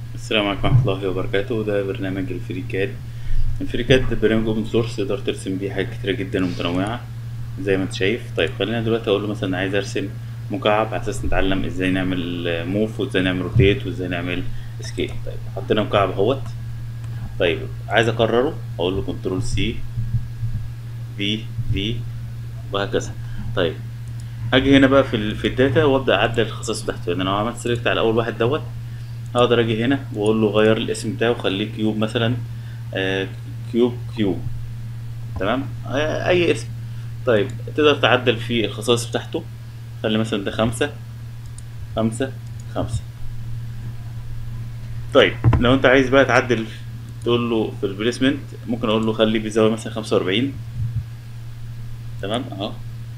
السلام عليكم ورحمة الله وبركاته ده برنامج الفريكاد الفريكاد ده برنامج اوبن سورس تقدر ترسم بيه حاجات كتيرة جدا ومتنوعة زي ما انت شايف طيب خلينا دلوقتي اقول له مثلا عايز ارسم مكعب على اساس نتعلم ازاي نعمل موف وازاي نعمل روتيت وازاي نعمل سكيل طيب حطينا مكعب اهوت طيب عايز اكرره اقول له كنترول سي في في وهكذا طيب هاجي هنا بقى في ال- في الداتا وابدا اعدل الخصائص بتاعته يعني انا لو عملت سيلكت على اول واحد دوت اقدر اجي هنا واقول له غير الاسم بتاعه وخليه كيوب مثلا آه كيوب كيوب تمام آه اي اسم طيب تقدر تعدل في الخصائص بتاعته خلي مثلا ده خمسة خمسة خمسة طيب لو انت عايز بقى تعدل تقول له في البليسمنت ممكن اقول له خلي بزاوية مثلا خمسة وأربعين تمام اهو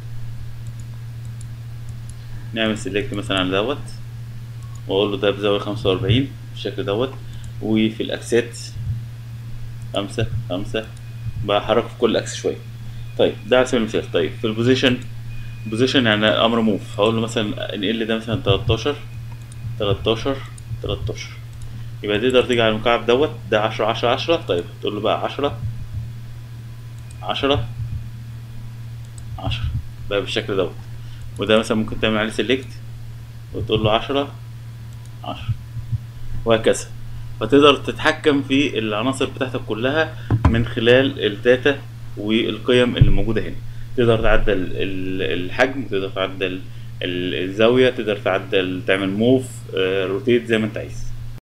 نعمل سيلكت مثلا على دوت واقول له ده بزاوية خمسة وأربعين بالشكل دوت وفي الاكسات خمسة خمسة بحركه في كل اكس شوية طيب ده على سبيل المثال طيب في البوزيشن بوزيشن يعني امر موف هقول له مثلا انقل ده مثلا 13 13 13 يبقى تقدر تيجي على المكعب دوت ده 10 10 10 طيب تقول له بقى 10 10 10 بقى بالشكل دوت وده مثلا ممكن تعمل عليه سيلكت وتقول له 10 10 وهكذا فتقدر تتحكم في العناصر بتاعتك كلها من خلال الداتا والقيم اللي موجودة هنا تقدر تعدل ال- الحجم تقدر تعدل ال- الزاوية تقدر تعدل تعمل موف روتيت زي ما انت عايز